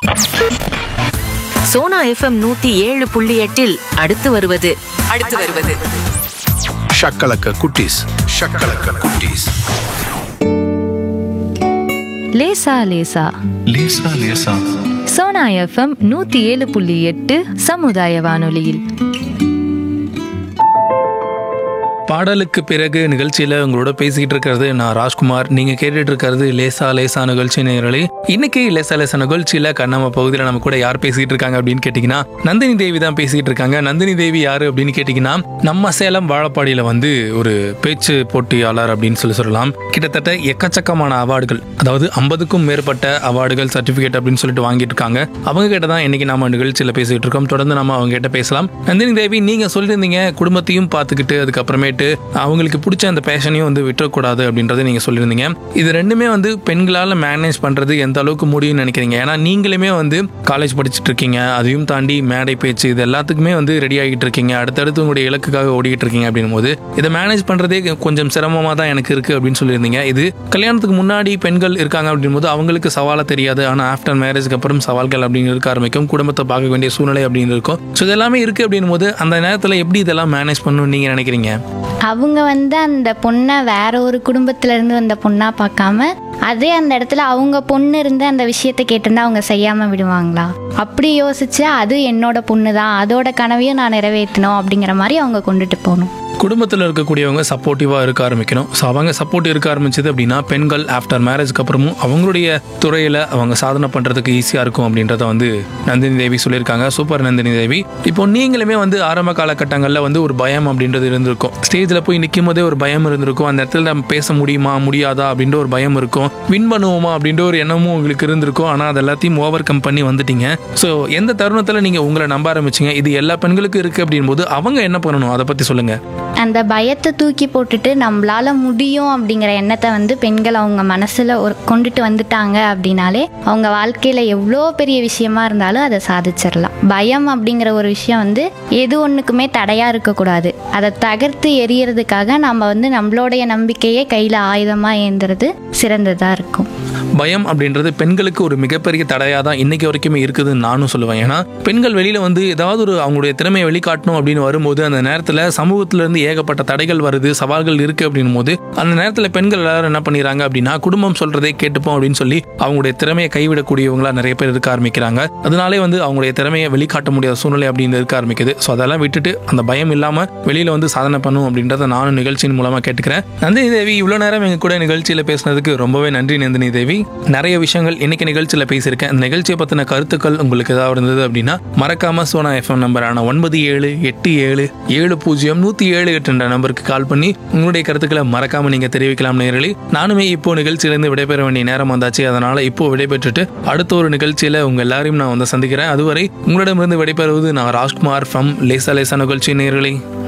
Sona FM நூத்தி ஏழு புள்ளி எட்டில் அடுத்து வருவது அடுத்து வருவது ஷக்கலக்க குட்டீஸ் ஷக்கலக்க குட்டீஸ் லேசா லேசா லேசா லேசா சோனா எஃப்எம் நூத்தி ஏழு புள்ளி எட்டு சமுதாய வானொலியில் பாடலுக்கு பிறகு நிகழ்ச்சியில உங்களோட பேசிக்கிட்டு இருக்கிறது நான் ராஜ்குமார் நீங்க கேட்டுட்டு இருக்கிறது லேசா லேசா நிகழ்ச்சி நேரலே இன்னைக்கு லேசா லேசா நிகழ்ச்சியில கண்ணம்மா பகுதியில் நம்ம கூட யார் பேசிக்கிட்டு இருக்காங்க அப்படின்னு கேட்டீங்கன்னா நந்தினி தேவி தான் பேசிக்கிட்டு இருக்காங்க நந்தினி தேவி யாரு அப்படின்னு கேட்டீங்கன்னா நம்ம சேலம் வாழப்பாடியில வந்து ஒரு பேச்சு போட்டியாளர் அப்படின்னு சொல்லி சொல்லலாம் கிட்டத்தட்ட எக்கச்சக்கமான அவார்டுகள் அதாவது ஐம்பதுக்கும் மேற்பட்ட அவார்டுகள் சர்டிபிகேட் அப்படின்னு சொல்லிட்டு வாங்கிட்டு இருக்காங்க அவங்க கிட்ட தான் இன்னைக்கு நாம நிகழ்ச்சியில பேசிட்டு இருக்கோம் தொடர்ந்து நம்ம அவங்க கிட்ட பேசலாம் நந்தினி தேவி நீங்க சொல்லியிருந்தீங்க குடும்பத்தையும் பார்த்துக்கிட்டு அதுக்கப்புறமேட்டு அவங்களுக்கு பிடிச்ச அந்த பேஷனையும் வந்து விட்டுறக்கூடாது அப்படின்றத நீங்க சொல்லியிருந்தீங்க இது ரெண்டுமே வந்து பெண்களால் மேனேஜ் பண்றது எந்த அளவுக்கு முடியும்னு நினைக்கிறீங்க ஏன்னா நீங்களுமே வந்து காலேஜ் படிச்சுட்டு இருக்கீங்க அதையும் தாண்டி மேடை பேச்சு இது எல்லாத்துக்குமே வந்து ரெடி ஆகிட்டு இருக்கீங்க அடுத்தடுத்து உங்களுடைய இலக்குக்காக ஓடிக்கிட்டு இருக்கீங்க அப்படின் போது இதை மேனேஜ் பண்றதே கொஞ்சம் சிரமமா தான் எனக்கு இருக்கு அப்படின்னு சொல்லியிருந்தீங்க இது கல்யாணத்துக்கு முன்னாடி பெண்கள் இருக்காங்க அப்படின் போது அவங்களுக்கு சவாலா தெரியாது ஆனா ஆஃப்டர் மேரேஜ்க்கு அப்புறம் சவால்கள் அப்படின்னு இருக்க ஆரம்பிக்கும் குடும்பத்தை பார்க்க வேண்டிய சூழ்நிலை அப்படின்னு இருக்கும் ஸோ இதெல்லாமே இருக்கு அப்படின் போது அந்த நேரத்தில் எப்படி இதெல்லாம் மேனேஜ் பண்ணணும்னு நீங்க நினைக்கிறீங்க அவங்க வந்து அந்த பொண்ணை வேற ஒரு குடும்பத்துல இருந்து வந்த பொண்ணா பார்க்காம அதே அந்த இடத்துல அவங்க பொண்ணு இருந்து அந்த விஷயத்தை கேட்டிருந்தா அவங்க செய்யாம விடுவாங்களா அப்படி யோசிச்சு அது என்னோட பொண்ணு தான் அதோட கனவையும் நான் நிறைவேற்றணும் அப்படிங்கிற மாதிரி அவங்க கொண்டுட்டு போகணும் குடும்பத்தில் இருக்கக்கூடியவங்க சப்போர்ட்டிவாக இருக்க ஆரம்பிக்கணும் ஸோ அவங்க சப்போர்ட் இருக்க ஆரம்பிச்சது அப்படின்னா பெண்கள் ஆஃப்டர் மேரேஜ்க்கு அப்புறமும் அவங்களுடைய துறையில் அவங்க சாதனை பண்ணுறதுக்கு ஈஸியாக இருக்கும் அப்படின்றத வந்து நந்தினி தேவி சொல்லியிருக்காங்க சூப்பர் நந்தினி தேவி இப்போ நீங்களுமே வந்து ஆரம்ப காலகட்டங்களில் வந்து ஒரு பயம் அப்படின்றது இருந்திருக்கும் ஸ்டேஜில் போய் நிற்கும் போதே ஒரு பயம் இருந்திருக்கும் அந்த இடத்துல நம்ம பேச முடியுமா முடியாதா அப்படின்ற ஒரு பயம் இருக்கும் வின் பண்ணுவோமா அப்படின்ற ஒரு எண்ணமும் உங்களுக்கு இருந்திருக்கும் ஆனால் அது எல்லாத்தையும் ஓவர் கம் பண்ணி வந்துட்டீங்க ஸோ எந்த தருணத்தில் நீங்கள் உங்களை நம்ப ஆரம்பிச்சிங்க இது எல்லா பெண்களுக்கும் இருக்குது அப்படின் போது அவங்க என்ன பண்ணணும் அதை பற்றி சொல்லுங்கள் அந்த பயத்தை தூக்கி போட்டுட்டு நம்மளால முடியும் அப்படிங்கிற எண்ணத்தை வந்து பெண்கள் அவங்க மனசுல ஒரு கொண்டுட்டு வந்துட்டாங்க அப்படின்னாலே அவங்க வாழ்க்கையில எவ்வளோ பெரிய விஷயமா இருந்தாலும் அதை சாதிச்சிடலாம் பயம் அப்படிங்கிற ஒரு விஷயம் வந்து எது ஒண்ணுக்குமே தடையா இருக்கக்கூடாது அதை தகர்த்து எரியறதுக்காக நம்ம வந்து நம்மளுடைய நம்பிக்கையே கையில ஆயுதமா ஏந்துறது சிறந்ததா இருக்கும் பயம் அப்படின்றது பெண்களுக்கு ஒரு மிகப்பெரிய தடையாக தான் இன்னைக்கு வரைக்குமே இருக்குதுன்னு நானும் சொல்லுவேன் ஏன்னா பெண்கள் வெளியில் வந்து ஏதாவது ஒரு அவங்களுடைய திறமையை வெளிக்காட்டணும் அப்படின்னு வரும்போது அந்த நேரத்தில் சமூகத்திலேருந்து ஏகப்பட்ட தடைகள் வருது சவால்கள் இருக்குது அப்படின்னும் போது அந்த நேரத்தில் பெண்கள் எல்லாரும் என்ன பண்ணிடுறாங்க அப்படின்னா குடும்பம் சொல்கிறதே கேட்டுப்போம் அப்படின்னு சொல்லி அவங்களுடைய திறமையை கைவிடக்கூடியவங்களா நிறைய பேர் இருக்க ஆரம்பிக்கிறாங்க அதனாலே வந்து அவங்களுடைய திறமையை வெளிக்காட்ட முடியாத சூழ்நிலை அப்படின்னு இருக்க ஆரம்பிக்குது ஸோ அதெல்லாம் விட்டுட்டு அந்த பயம் இல்லாமல் வெளியில் வந்து சாதனை பண்ணும் அப்படின்றத நானும் நிகழ்ச்சியின் மூலமாக கேட்டுக்கிறேன் நந்தினி தேவி இவ்வளோ நேரம் எங்க கூட நிகழ்ச்சியில் பேசினதுக்கு ரொம்பவே நன்றி நந்தினி தேவி நிறைய விஷயங்கள் இன்னைக்கு நிகழ்ச்சியில் பேசியிருக்கேன் இந்த நிகழ்ச்சியை பற்றின கருத்துக்கள் உங்களுக்கு ஏதாவது இருந்தது அப்படின்னா மறக்காம சோனா எஃப்எம் நம்பரான ஒன்பது ஏழு எட்டு ஏழு ஏழு பூஜ்ஜியம் நூற்றி ஏழு எட்டு என்ற நம்பருக்கு கால் பண்ணி உங்களுடைய கருத்துக்களை மறக்காம நீங்க தெரிவிக்கலாம் நேரலி நானுமே இப்போ நிகழ்ச்சியிலேருந்து விடைபெற வேண்டிய நேரம் வந்தாச்சு அதனால இப்போ விடைபெற்றுட்டு அடுத்த ஒரு நிகழ்ச்சியில உங்க எல்லாரையும் நான் வந்து சந்திக்கிறேன் அதுவரை உங்களிடமிருந்து விடைபெறுவது நான் ராஜ்குமார் ஃப்ரம் லேசா லேசா நிகழ்ச்சி நேரலி